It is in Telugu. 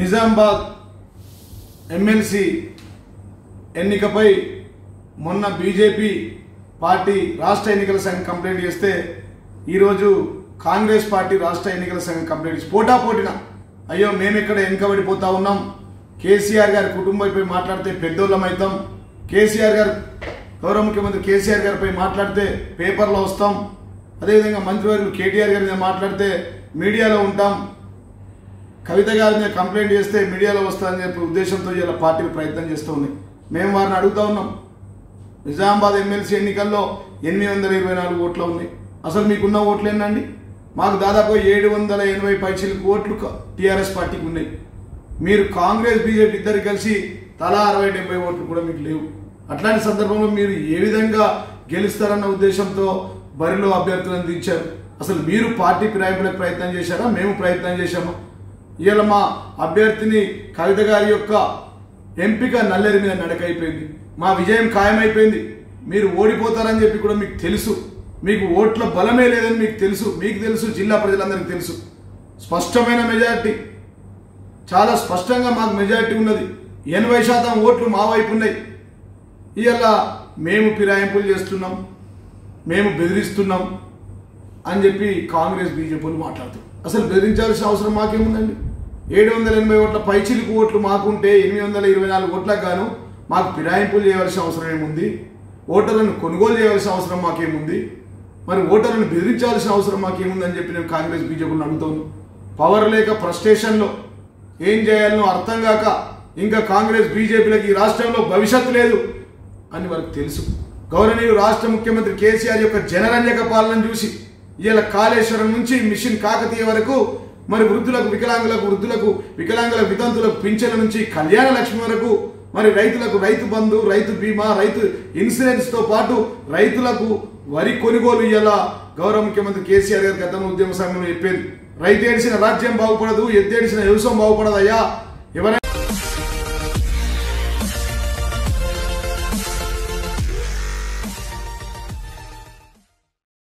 నిజామాబాద్ ఎమ్మెల్సీ ఎన్నికపై మొన్న బీజేపీ పార్టీ రాష్ట్ర ఎన్నికల సంఘం కంప్లైంట్ చేస్తే ఈరోజు కాంగ్రెస్ పార్టీ రాష్ట్ర ఎన్నికల సంఘం కంప్లైంట్ చేసి పోటాపోటీన అయ్యో మేము ఇక్కడ వెనుకబడిపోతా ఉన్నాం కేసీఆర్ గారి కుటుంబంపై మాట్లాడితే పెద్దోళ్ళం అవుతాం కేసీఆర్ గారు గౌరవ ముఖ్యమంత్రి కేసీఆర్ గారిపై మాట్లాడితే పేపర్లో వస్తాం అదేవిధంగా మంత్రివర్యులు కేటీఆర్ గారి మీద మాట్లాడితే మీడియాలో ఉంటాం కవిత గారి మీద కంప్లైంట్ చేస్తే మీడియాలో వస్తుందని చెప్పి ఉద్దేశంతో ఇలా పార్టీలు ప్రయత్నం చేస్తూ ఉన్నాయి మేము వారిని అడుగుతా ఉన్నాం నిజామాబాద్ ఎమ్మెల్సీ ఎన్నికల్లో ఎనిమిది వందల ఇరవై నాలుగు ఓట్లు ఉన్నాయి అసలు మీకున్న ఓట్లు ఏంటండి మాకు దాదాపు ఏడు వందల ఎనభై పైచీలకు ఓట్లు టీఆర్ఎస్ పార్టీకి ఉన్నాయి మీరు కాంగ్రెస్ బీజేపీ ఇద్దరు కలిసి తలా అరవై డెబ్బై ఓట్లు కూడా మీకు లేవు అట్లాంటి సందర్భంలో మీరు ఏ విధంగా గెలుస్తారన్న ఉద్దేశంతో బరిలో అభ్యర్థులను దించారు అసలు మీరు పార్టీ ఫిరాయింపులకు ప్రయత్నం చేశారా మేము ప్రయత్నం చేశామా ఇవాళ మా అభ్యర్థిని కవిత గారి యొక్క ఎంపిక నల్లేరి మీద నడకైపోయింది మా విజయం ఖాయమైపోయింది మీరు ఓడిపోతారని చెప్పి కూడా మీకు తెలుసు మీకు ఓట్ల బలమే లేదని మీకు తెలుసు మీకు తెలుసు జిల్లా ప్రజలందరికీ తెలుసు స్పష్టమైన మెజారిటీ చాలా స్పష్టంగా మాకు మెజారిటీ ఉన్నది ఎనభై శాతం ఓట్లు మా వైపు ఉన్నాయి ఇవాళ మేము ఫిరాయింపులు చేస్తున్నాం మేము బెదిరిస్తున్నాం అని చెప్పి కాంగ్రెస్ బీజేపీలు మాట్లాడుతారు అసలు బెదిరించాల్సిన అవసరం మాకేముందండి ఏడు వందల ఎనభై ఓట్ల పైచిలుకు ఓట్లు మాకుంటే ఎనిమిది వందల ఇరవై నాలుగు ఓట్లకు గాను మాకు ఫిరాయింపులు చేయవలసిన అవసరం ఏముంది ఓటర్లను కొనుగోలు చేయవలసిన అవసరం మాకేముంది మరి ఓటర్లను బెదిరించాల్సిన అవసరం మాకేముందని చెప్పి నేను కాంగ్రెస్ బీజేపీని అడుగుతాను పవర్ లేక ఫ్రస్ట్రేషన్లో ఏం చేయాలనో అర్థం కాక ఇంకా కాంగ్రెస్ బీజేపీలకి ఈ రాష్ట్రంలో భవిష్యత్తు లేదు అని వారికి తెలుసు గౌరవనీయులు రాష్ట్ర ముఖ్యమంత్రి కేసీఆర్ యొక్క జనరంజక పాలన చూసి ఇవాళ కాళేశ్వరం నుంచి మిషన్ కాకతీయ వరకు మరి వృద్ధులకు వికలాంగులకు వృద్ధులకు వికలాంగుల వితంతులకు పింఛన్ల నుంచి కళ్యాణ లక్ష్మి వరకు మరి రైతులకు రైతు బంధు రైతు బీమా రైతు ఇన్సూరెన్స్ తో పాటు రైతులకు వరి కొనుగోలు ఇయ్యాల గౌరవ ముఖ్యమంత్రి కేసీఆర్ గారు గతంలో ఉద్యమ సంఘంలో చెప్పేది రైతు ఏడిసిన రాజ్యం బాగుపడదు ఎత్తేడిసిన వ్యవసాయం బాగుపడదు అయ్యా ఎవరైనా